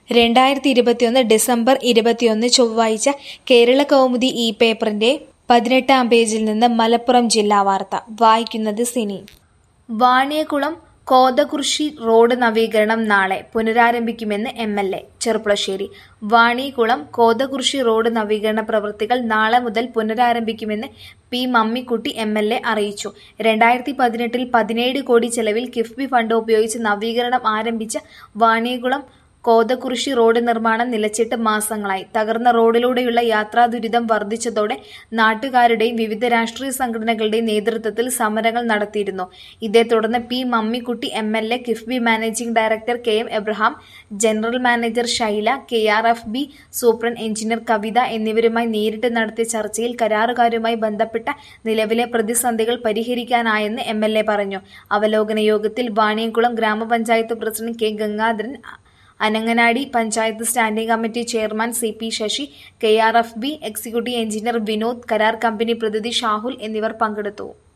രണ്ടായിരത്തി ഇരുപത്തിയൊന്ന് ഡിസംബർ ഇരുപത്തിയൊന്ന് ചൊവ്വാഴ്ച കേരള കൗമുദി ഈ പേപ്പറിന്റെ പതിനെട്ടാം പേജിൽ നിന്ന് മലപ്പുറം ജില്ലാ വാർത്ത വായിക്കുന്നത് സിനി വാണിയകുളം കോതകുർശി റോഡ് നവീകരണം നാളെ പുനരാരംഭിക്കുമെന്ന് M L A Cherpulassery Vaniyamkulam Kothakurussi road നവീകരണ പ്രവൃത്തികൾ നാളെ മുതൽ പുനരാരംഭിക്കുമെന്ന് P Mammikutty M L A അറിയിച്ചു രണ്ടായിരത്തി പതിനെട്ടിൽ പതിനേഴ് കോടി ചെലവിൽ കിഫ്ബി ഫണ്ട് ഉപയോഗിച്ച് നവീകരണം ആരംഭിച്ച വാണിയകുളം കോതകുറിശി റോഡ് നിർമ്മാണം നിലച്ചിട്ട് മാസങ്ങളായി തകർന്ന റോഡിലൂടെയുള്ള യാത്രാ ദുരിതം വർദ്ധിച്ചതോടെ നാട്ടുകാരുടെയും വിവിധ രാഷ്ട്രീയ സംഘടനകളുടെയും നേതൃത്വത്തിൽ സമരങ്ങൾ നടത്തിയിരുന്നു ഇതേ തുടർന്ന് P Mammikutty M L A KIIFB managing director K M Abraham general manager Shaila K R F B superintendent engineer Kavitha എന്നിവരുമായി നേരിട്ട് നടത്തിയ ചർച്ചയിൽ കരാറുകാരുമായി ബന്ധപ്പെട്ട നിലവിലെ പ്രതിസന്ധികൾ പരിഹരിക്കാനായെന്ന് എം എൽ എ പറഞ്ഞു അവലോകന യോഗത്തിൽ വാണിയംകുളം ഗ്രാമപഞ്ചായത്ത് president K Gangadharan Ananganadi panchayat standing committee chairman C P Sasi K R F B executive engineer Vinod കരാർ കമ്പനി പ്രതിനിധി ഷാഹുൽ എന്നിവർ പങ്കെടുത്തു